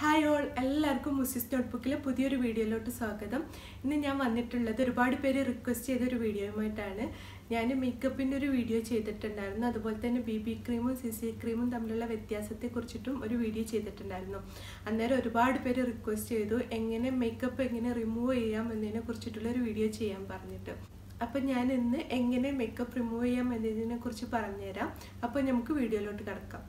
hi all എല്ലാവർക്കും മുസിസ് നോട്ട്ബുക്കിലെ പുതിയൊരു വീഡിയോയിലോട്ട് സ്വാഗതം ഇന്ന് ഞാൻ വന്നിട്ടുള്ളത് ഒരുപാട് പേര് റിക്വസ്റ്റ് ചെയ്ത ഒരു വീഡിയോയുമായിട്ടാണ് ഞാൻ മേക്കപ്പിൻ്റെ ഒരു വീഡിയോ ചെയ്തിട്ടുണ്ടായിരുന്നു അതുപോലെ തന്നെ ബി ബി ക്രീമും സി സി ക്രീമും തമ്മിലുള്ള വ്യത്യാസത്തെ കുറിച്ചിട്ടും ഒരു വീഡിയോ ചെയ്തിട്ടുണ്ടായിരുന്നു അന്നേരം ഒരുപാട് പേര് റിക്വസ്റ്റ് ചെയ്തു എങ്ങനെ മേക്കപ്പ് എങ്ങനെ റിമൂവ് ചെയ്യാം എന്നതിനെ കുറിച്ചിട്ടുള്ള ഒരു വീഡിയോ ചെയ്യാൻ പറഞ്ഞിട്ട് അപ്പം ഞാൻ ഇന്ന് എങ്ങനെ മേക്കപ്പ് റിമൂവ് ചെയ്യാം എന്നതിനെ കുറിച്ച് പറഞ്ഞുതരാം അപ്പോൾ നമുക്ക് വീഡിയോയിലോട്ട് കിടക്കാം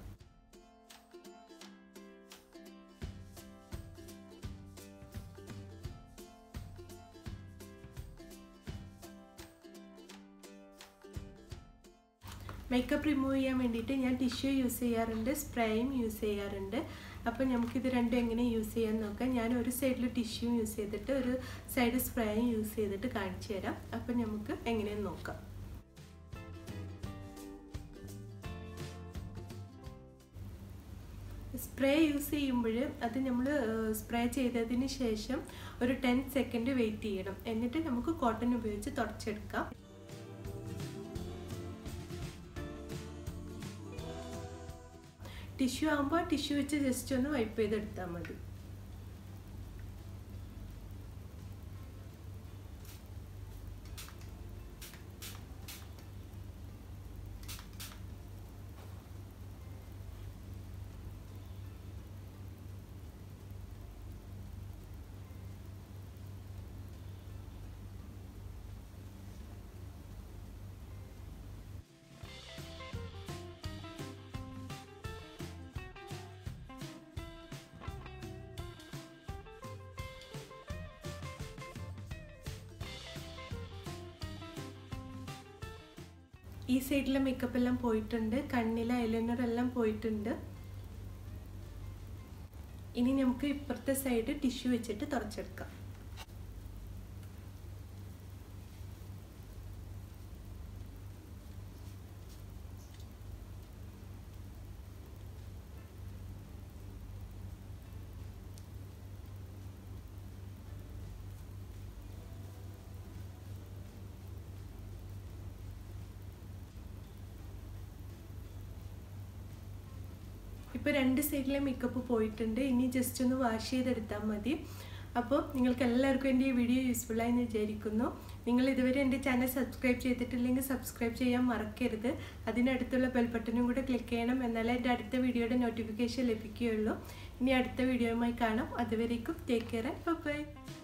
മേക്കപ്പ് റിമൂവ് ചെയ്യാൻ വേണ്ടിയിട്ട് ഞാൻ ടിഷ്യൂ യൂസ് ചെയ്യാറുണ്ട് സ്പ്രേയും യൂസ് ചെയ്യാറുണ്ട് അപ്പോൾ നമുക്കിത് രണ്ടും എങ്ങനെ യൂസ് ചെയ്യാൻ നോക്കാം ഞാൻ ഒരു സൈഡിൽ ടിഷ്യൂ യൂസ് ചെയ്തിട്ട് ഒരു സൈഡ് സ്പ്രേയും യൂസ് ചെയ്തിട്ട് കാണിച്ചു തരാം അപ്പോൾ നമുക്ക് എങ്ങനെയെന്ന് നോക്കാം സ്പ്രേ യൂസ് ചെയ്യുമ്പോൾ അത് നമ്മൾ സ്പ്രേ ചെയ്തതിന് ശേഷം ഒരു ടെൻ സെക്കൻഡ് വെയിറ്റ് ചെയ്യണം എന്നിട്ട് നമുക്ക് കോട്ടൺ ഉപയോഗിച്ച് തുടച്ചെടുക്കാം ടിഷ്യൂ ആകുമ്പോൾ ടിഷ്യൂ വെച്ച് ജസ്റ്റ് ഒന്ന് വൈപ്പ് ചെയ്തെടുത്താൽ മതി ഈ സൈഡിലെ മേക്കപ്പ് എല്ലാം പോയിട്ടുണ്ട് കണ്ണിലെ ഐലൈനർ എല്ലാം പോയിട്ടുണ്ട് ഇനി നമുക്ക് ഇപ്പുറത്തെ സൈഡ് ടിഷ്യൂ വെച്ചിട്ട് തുറച്ചെടുക്കാം ഇപ്പോൾ രണ്ട് സൈഡിലെ മേക്കപ്പ് പോയിട്ടുണ്ട് ഇനി ജസ്റ്റ് ഒന്ന് വാഷ് ചെയ്തെടുത്താൽ മതി അപ്പോൾ നിങ്ങൾക്ക് എല്ലാവർക്കും എൻ്റെ ഈ വീഡിയോ യൂസ്ഫുള്ളായി എന്ന് വിചാരിക്കുന്നു നിങ്ങൾ ഇതുവരെ എൻ്റെ ചാനൽ സബ്സ്ക്രൈബ് ചെയ്തിട്ടില്ലെങ്കിൽ സബ്സ്ക്രൈബ് ചെയ്യാൻ മറക്കരുത് അതിനടുത്തുള്ള ബെൽ ബട്ടണും കൂടെ ക്ലിക്ക് ചെയ്യണം എന്നാലേ എൻ്റെ അടുത്ത വീഡിയോയുടെ നോട്ടിഫിക്കേഷൻ ലഭിക്കുകയുള്ളൂ ഇനി അടുത്ത വീഡിയോയുമായി കാണാം അതുവരേക്കും ടേക്ക് കെയർ ആൻഡ് ബൈ